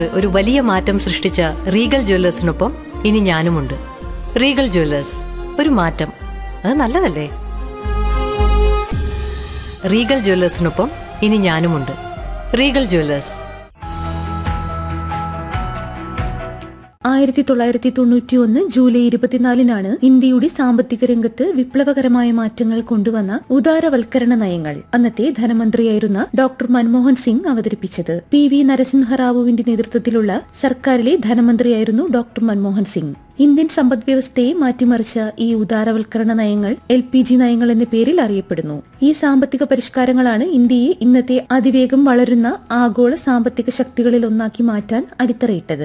ഒരു വലിയ മാറ്റം സൃഷ്ടിച്ച റീഗൽ ജ്വല്ലേഴ്സിനൊപ്പം ഇനി ഞാനുമുണ്ട് റീഗൽ ജ്വല്ലേഴ്സ് ഒരു മാറ്റം അത് നല്ലതല്ലേ റീഗൽ ജ്വല്ലേഴ്സിനൊപ്പം ഇനി ഞാനുമുണ്ട് റീഗൽ ജ്വല്ലേഴ്സ് ആയിരത്തി തൊള്ളായിരത്തി തൊണ്ണൂറ്റി ഒന്ന് ജൂലൈ ഇരുപത്തിനാലിനാണ് ഇന്ത്യയുടെ സാമ്പത്തിക രംഗത്ത് വിപ്ലവകരമായ മാറ്റങ്ങൾ കൊണ്ടുവന്ന ഉദാരവൽക്കരണ നയങ്ങൾ അന്നത്തെ ധനമന്ത്രിയായിരുന്ന ഡോക്ടർ മൻമോഹൻ സിംഗ് അവതരിപ്പിച്ചത് പി വി നരസിംഹറാവുവിന്റെ നേതൃത്വത്തിലുള്ള സർക്കാരിലെ ധനമന്ത്രിയായിരുന്നു ഡോക്ടർ മൻമോഹൻ സിംഗ് ഇന്ത്യൻ സമ്പദ്വ്യവസ്ഥയെ മാറ്റിമറിച്ച ഈ ഉദാരവൽക്കരണ നയങ്ങൾ എൽ പി ജി നയങ്ങൾ എന്ന പേരിൽ അറിയപ്പെടുന്നു ഈ സാമ്പത്തിക പരിഷ്കാരങ്ങളാണ് ഇന്ത്യയെ ഇന്നത്തെ അതിവേഗം വളരുന്ന ആഗോള സാമ്പത്തിക ശക്തികളിൽ ഒന്നാക്കി മാറ്റാൻ അടിത്തറയിട്ടത്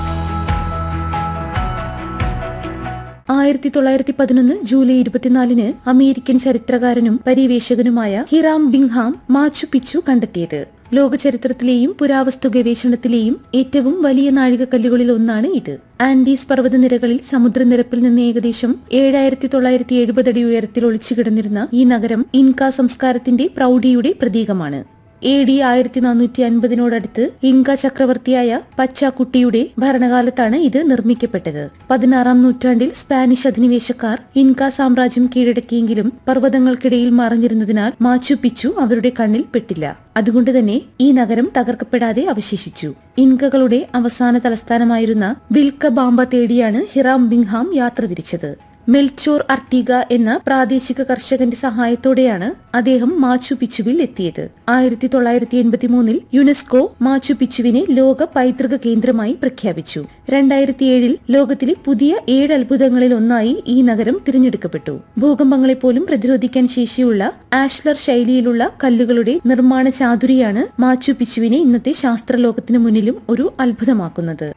ആയിരത്തി തൊള്ളായിരത്തി പതിനൊന്ന് ജൂലൈ ഇരുപത്തിനാലിന് അമേരിക്കൻ ചരിത്രകാരനും പര്യവേഷകനുമായ ഹിറാം ബിങ്ഹാം മാച്ചു പിച്ചു കണ്ടെത്തിയത് ലോക ചരിത്രത്തിലെയും പുരാവസ്തു ഗവേഷണത്തിലെയും ഏറ്റവും വലിയ നാഴികക്കല്ലുകളിൽ ഒന്നാണ് ഇത് ആൻഡീസ് പർവ്വതനിരകളിൽ സമുദ്രനിരപ്പിൽ നിന്ന് ഏകദേശം ഏഴായിരത്തി തൊള്ളായിരത്തി എഴുപത് അടി ഉയരത്തിൽ ഒളിച്ചുകിടന്നിരുന്ന ഈ നഗരം ഇൻക സംസ്കാരത്തിന്റെ പ്രൗഢിയുടെ പ്രതീകമാണ് എ ഡി ആയിരത്തി നാനൂറ്റി അൻപതിനോടടുത്ത് ഇൻക ചക്രവർത്തിയായ പച്ചാക്കുട്ടിയുടെ ഭരണകാലത്താണ് ഇത് നിർമ്മിക്കപ്പെട്ടത് പതിനാറാം നൂറ്റാണ്ടിൽ സ്പാനിഷ് അധിനിവേശക്കാർ ഇൻക സാമ്രാജ്യം കീഴടക്കിയെങ്കിലും പർവ്വതങ്ങൾക്കിടയിൽ മറഞ്ഞിരുന്നതിനാൽ മാച്ചു പിച്ചു അവരുടെ കണ്ണിൽ പെട്ടില്ല അതുകൊണ്ട് തന്നെ ഈ നഗരം തകർക്കപ്പെടാതെ അവശേഷിച്ചു ഇൻകകളുടെ അവസാന തലസ്ഥാനമായിരുന്ന വിൽക്ക ബാമ്പ തേടിയാണ് ഹിറാം ബിങ്ഹാം യാത്ര തിരിച്ചത് മെൽച്ചോർ അർട്ടിഗ എന്ന പ്രാദേശിക കർഷകന്റെ സഹായത്തോടെയാണ് അദ്ദേഹം മാച്ചു പിച്ചുവിൽ എത്തിയത് ആയിരത്തി തൊള്ളായിരത്തി എൺപത്തി മൂന്നിൽ യുനെസ്കോ മാച്ചു പിച്ചുവിനെ ലോക പൈതൃക കേന്ദ്രമായി പ്രഖ്യാപിച്ചു രണ്ടായിരത്തി ഏഴിൽ ലോകത്തിലെ പുതിയ ഏഴ് അത്ഭുതങ്ങളിൽ ഒന്നായി ഈ നഗരം തിരഞ്ഞെടുക്കപ്പെട്ടു ഭൂകമ്പങ്ങളെപ്പോലും പ്രതിരോധിക്കാൻ ശേഷിയുള്ള ആഷ്ലർ ശൈലിയിലുള്ള കല്ലുകളുടെ നിർമ്മാണ ചാതുരിയാണ് മാച്ചു പിച്ചുവിനെ ഇന്നത്തെ ശാസ്ത്രലോകത്തിനു മുന്നിലും ഒരു അത്ഭുതമാക്കുന്നത്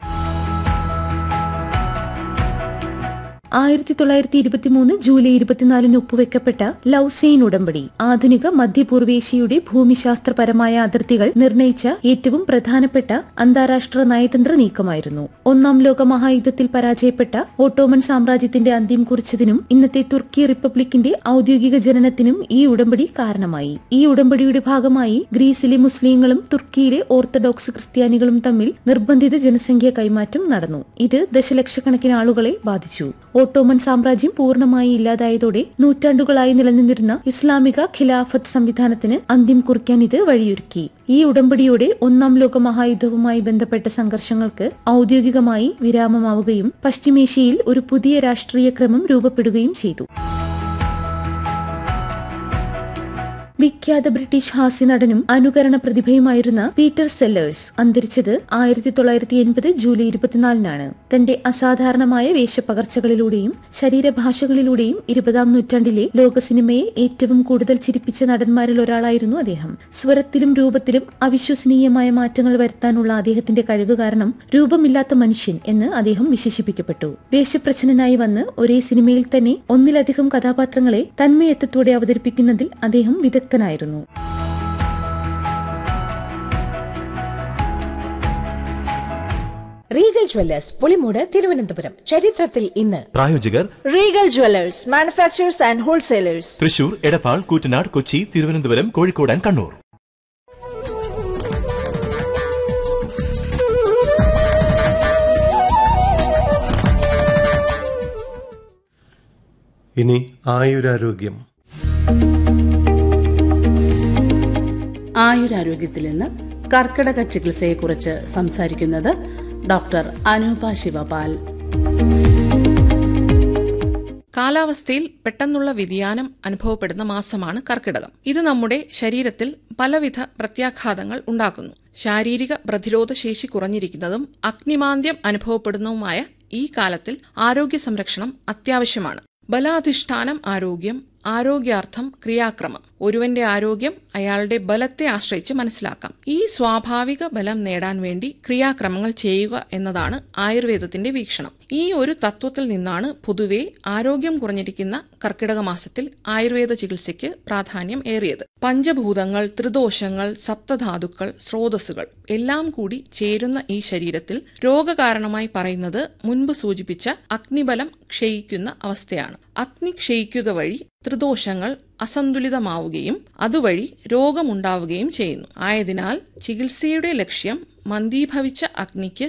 ആയിരത്തി തൊള്ളായിരത്തി ഇരുപത്തിമൂന്ന് ജൂലൈ ഇരുപത്തിനാലിന് ഒപ്പുവെക്കപ്പെട്ട ലൌസെയിൻ ഉടമ്പടി ആധുനിക മധ്യപൂർവേഷ്യയുടെ ഭൂമിശാസ്ത്രപരമായ അതിർത്തികൾ നിർണയിച്ച ഏറ്റവും പ്രധാനപ്പെട്ട അന്താരാഷ്ട്ര നയതന്ത്ര നീക്കമായിരുന്നു ഒന്നാം ലോക മഹായുദ്ധത്തിൽ പരാജയപ്പെട്ട ഓട്ടോമൻ സാമ്രാജ്യത്തിന്റെ അന്ത്യം കുറിച്ചതിനും ഇന്നത്തെ തുർക്കി റിപ്പബ്ലിക്കിന്റെ ഔദ്യോഗിക ജനനത്തിനും ഈ ഉടമ്പടി കാരണമായി ഈ ഉടമ്പടിയുടെ ഭാഗമായി ഗ്രീസിലെ മുസ്ലിങ്ങളും തുർക്കിയിലെ ഓർത്തഡോക്സ് ക്രിസ്ത്യാനികളും തമ്മിൽ നിർബന്ധിത ജനസംഖ്യ കൈമാറ്റം നടന്നു ഇത് ദശലക്ഷക്കണക്കിന് ആളുകളെ ബാധിച്ചു ഓട്ടോമൻ സാമ്രാജ്യം പൂർണ്ണമായി ഇല്ലാതായതോടെ നൂറ്റാണ്ടുകളായി നിലനിന്നിരുന്ന ഇസ്ലാമിക ഖിലാഫത്ത് സംവിധാനത്തിന് അന്ത്യം കുറിക്കാൻ ഇത് വഴിയൊരുക്കി ഈ ഉടമ്പടിയോടെ ഒന്നാം ലോക മഹായുദ്ധവുമായി ബന്ധപ്പെട്ട സംഘർഷങ്ങൾക്ക് ഔദ്യോഗികമായി വിരാമമാവുകയും പശ്ചിമേഷ്യയിൽ ഒരു പുതിയ രാഷ്ട്രീയ ക്രമം രൂപപ്പെടുകയും ചെയ്തു വിഖ്യാത ബ്രിട്ടീഷ് ഹാസ്യ നടനും അനുകരണ പ്രതിഭയുമായിരുന്ന പീറ്റർ സെല്ലേഴ്സ് അന്തരിച്ചത് ആയിരത്തി തൊള്ളായിരത്തി എൺപത് ജൂലൈ ഇരുപത്തിനാലിനാണ് തന്റെ അസാധാരണമായ വേഷപ്പകർച്ചകളിലൂടെയും ശരീരഭാഷകളിലൂടെയും ഇരുപതാം നൂറ്റാണ്ടിലെ ലോക സിനിമയെ ഏറ്റവും കൂടുതൽ ചിരിപ്പിച്ച നടന്മാരിൽ ഒരാളായിരുന്നു അദ്ദേഹം സ്വരത്തിലും രൂപത്തിലും അവിശ്വസനീയമായ മാറ്റങ്ങൾ വരുത്താനുള്ള അദ്ദേഹത്തിന്റെ കഴിവ് കാരണം രൂപമില്ലാത്ത മനുഷ്യൻ എന്ന് അദ്ദേഹം വിശേഷിപ്പിക്കപ്പെട്ടു വേഷപ്രച്ഛന്നനായി വന്ന് ഒരേ സിനിമയിൽ തന്നെ ഒന്നിലധികം കഥാപാത്രങ്ങളെ തന്മയത്വത്തോടെ അവതരിപ്പിക്കുന്നതിൽ അദ്ദേഹം വിദഗ്ധനായിരുന്നു റീഗൽ ജ്വല്ലേഴ്സ് പുളിമൂട് തിരുവനന്തപുരം ചരിത്രത്തിൽ ഇന്ന് പ്രായോജകർ Regal jewellers manufacturers and wholesalers Thrissur Edappal Koottanad Kochi Thiruvananthapuram Kozhikode and Kannur ഇനി ആയുരാരോഗ്യം ആയുരാരോഗ്യത്തിൽ നിന്ന് കർക്കിടക ചികിത്സയെക്കുറിച്ച് സംസാരിക്കുന്നത് ഡോക്ടർ അനൂപ ശിവപാൽ കാലാവസ്ഥയിൽ പെട്ടെന്നുള്ള വ്യതിയാനം അനുഭവപ്പെടുന്ന മാസമാണ് കർക്കിടകം ഇത് നമ്മുടെ ശരീരത്തിൽ പലവിധ പ്രത്യാഘാതങ്ങൾ ഉണ്ടാക്കുന്നു ശാരീരിക പ്രതിരോധ ശേഷി കുറഞ്ഞിരിക്കുന്നതും അഗ്നിമാന്ദ്യം അനുഭവപ്പെടുന്നതുമായ ഈ കാലത്തിൽ ആരോഗ്യ സംരക്ഷണം അത്യാവശ്യമാണ് ബലാധിഷ്ഠാനം ആരോഗ്യം ആരോഗ്യാർത്ഥം ക്രിയാക്രമം ഒരുവന്റെ ആരോഗ്യം അയാളുടെ ബലത്തെ ആശ്രയിച്ച് മനസ്സിലാക്കാം ഈ സ്വാഭാവിക ബലം നേടാൻ വേണ്ടി ക്രിയാക്രമങ്ങൾ ചെയ്യുക എന്നതാണ് ആയുർവേദത്തിന്റെ വീക്ഷണം ഈ ഒരു തത്വത്തിൽ നിന്നാണ് പൊതുവെ ആരോഗ്യം കുറഞ്ഞിരിക്കുന്ന കർക്കിടക മാസത്തിൽ ആയുർവേദ ചികിത്സയ്ക്ക് പ്രാധാന്യം ഏറിയത് പഞ്ചഭൂതങ്ങൾ ത്രിദോഷങ്ങൾ സപ്തധാതുക്കൾ സ്രോതസ്സുകൾ എല്ലാം കൂടി ചേരുന്ന ഈ ശരീരത്തിൽ രോഗകാരണമായി പറയുന്നത് മുൻപ് സൂചിപ്പിച്ച അഗ്നിബലം ക്ഷയിക്കുന്ന അവസ്ഥയാണ് അഗ്നി ക്ഷയിക്കുക വഴി ത്രിദോഷങ്ങൾ അസന്തുലിതമാവുകയും അതുവഴി രോഗമുണ്ടാവുകയും ചെയ്യുന്നു ആയതിനാൽ ചികിത്സയുടെ ലക്ഷ്യം മന്ദീഭവിച്ച അഗ്നിക്ക്